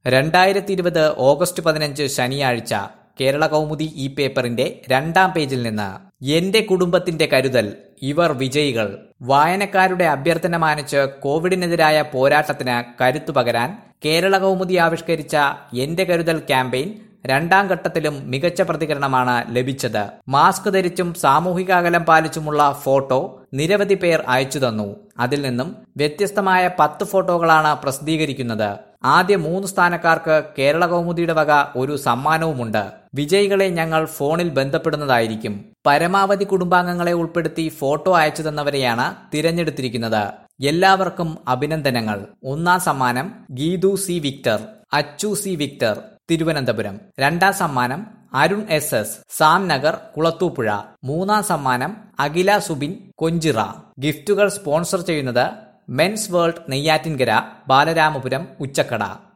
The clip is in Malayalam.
രണ്ടായിരത്തി ഇരുപത് ഓഗസ്റ്റ് പതിനഞ്ച് ശനിയാഴ്ച കേരള കൗമുദി ഈ പേപ്പറിന്റെ രണ്ടാം പേജിൽ നിന്ന് എന്റെ കുടുംബത്തിന്റെ കരുതൽ ഇവർ വിജയികൾ വായനക്കാരുടെ അഭ്യർത്ഥന മാനിച്ച് കോവിഡിനെതിരായ പോരാട്ടത്തിന് കരുത്തു പകരാൻ കേരള കൗമുദി ആവിഷ്കരിച്ച എന്റെ കരുതൽ ക്യാമ്പയിൻ രണ്ടാം ഘട്ടത്തിലും മികച്ച പ്രതികരണമാണ് ലഭിച്ചത് മാസ്ക് ധരിച്ചും സാമൂഹിക അകലം പാലിച്ചുമുള്ള ഫോട്ടോ നിരവധി പേർ അയച്ചു തന്നു അതിൽ നിന്നും വ്യത്യസ്തമായ പത്ത് ഫോട്ടോകളാണ് പ്രസിദ്ധീകരിക്കുന്നത് ആദ്യ മൂന്ന് സ്ഥാനക്കാർക്ക് കേരള കൗമുദിയുടെ വക ഒരു സമ്മാനവുമുണ്ട് വിജയികളെ ഞങ്ങൾ ഫോണിൽ ബന്ധപ്പെടുന്നതായിരിക്കും പരമാവധി കുടുംബാംഗങ്ങളെ ഉൾപ്പെടുത്തി ഫോട്ടോ അയച്ചു തന്നവരെയാണ് തിരഞ്ഞെടുത്തിരിക്കുന്നത് എല്ലാവർക്കും അഭിനന്ദനങ്ങൾ ഒന്നാം സമ്മാനം Geethu C Victor Achu C Victor Thiruvananthapuram രണ്ടാം സമ്മാനം അരുൺ എസ് എസ് സാം നഗർ കുളത്തൂപ്പുഴ മൂന്നാം സമ്മാനം അഖില സുബിൻ കൊഞ്ചിറ ഗിഫ്റ്റുകൾ സ്പോൺസർ ചെയ്യുന്നത് മെൻസ് വേൾഡ് നെയ്യാറ്റിൻകര ബാലരാമപുരം ഉച്ചക്കട